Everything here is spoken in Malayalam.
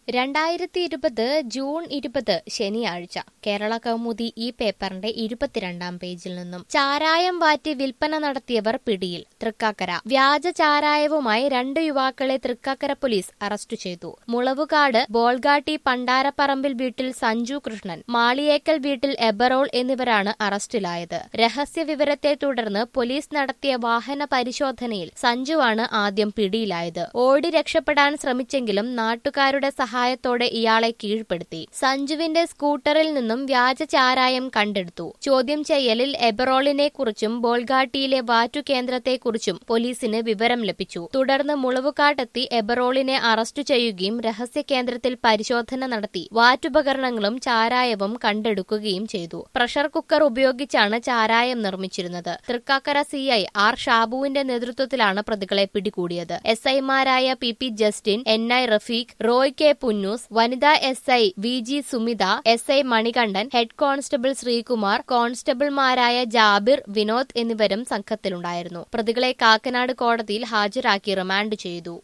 രണ്ടായിരത്തി ഇരുപത് ജൂൺ ഇരുപത് ശനിയാഴ്ച കേരള കൗമുദി ഈ പേപ്പറിന്റെ ഇരുപത്തിരണ്ടാം പേജിൽ നിന്നും ചാരായം വാറ്റി വിൽപ്പന നടത്തിയവർ പിടിയിൽ തൃക്കാക്കര വ്യാജ ചാരായവുമായി രണ്ട് യുവാക്കളെ തൃക്കാക്കര പോലീസ് അറസ്റ്റ് ചെയ്തു മുളവുകാട് ബോൾഗാട്ടി പണ്ടാരപ്പറമ്പിൽ വീട്ടിൽ സഞ്ജു കൃഷ്ണൻ മാളിയേക്കൽ വീട്ടിൽ എബറോൾ എന്നിവരാണ് അറസ്റ്റിലായത് രഹസ്യ വിവരത്തെ തുടർന്ന് പോലീസ് നടത്തിയ വാഹന പരിശോധനയിൽ സഞ്ജുവാണ് ആദ്യം പിടിയിലായത് ഓടി രക്ഷപ്പെടാൻ ശ്രമിച്ചെങ്കിലും നാട്ടുകാരുടെ സഹായത്തോടെ ഇയാളെ കീഴ്പ്പെടുത്തി സഞ്ജുവിന്റെ സ്കൂട്ടറിൽ നിന്നും വ്യാജ ചാരായം കണ്ടെടുത്തു ചോദ്യം ചെയ്യലിൽ എബറോളിനെ കുറിച്ചും ബോൾഗാട്ടിയിലെ വാറ്റു കേന്ദ്രത്തെക്കുറിച്ചും പോലീസിന് വിവരം ലഭിച്ചു തുടർന്ന് മുളവുകാട്ടെത്തി എബറോളിനെ അറസ്റ്റ് ചെയ്യുകയും രഹസ്യ കേന്ദ്രത്തിൽ പരിശോധന നടത്തി വാറ്റുപകരണങ്ങളും ചാരായവും കണ്ടെടുക്കുകയും ചെയ്തു പ്രഷർ കുക്കർ ഉപയോഗിച്ചാണ് ചാരായം നിർമ്മിച്ചിരുന്നത് തൃക്കാക്കര സിഐ ആർ ഷാബുവിന്റെ നേതൃത്വത്തിലാണ് പ്രതികളെ പിടികൂടിയത് എസ് ഐമാരായ P P Justin N I Rafeeq Roy K Punnoose വനിതാ S I V G Sumitha S I Manikandan head constable Sreekumar കോൺസ്റ്റബിൾമാരായ ജാബിർ വിനോദ് എന്നിവരും സംഘത്തിലുണ്ടായിരുന്നു പ്രതികളെ കാക്കനാട് കോടതിയിൽ ഹാജരാക്കി റിമാൻഡ് ചെയ്തു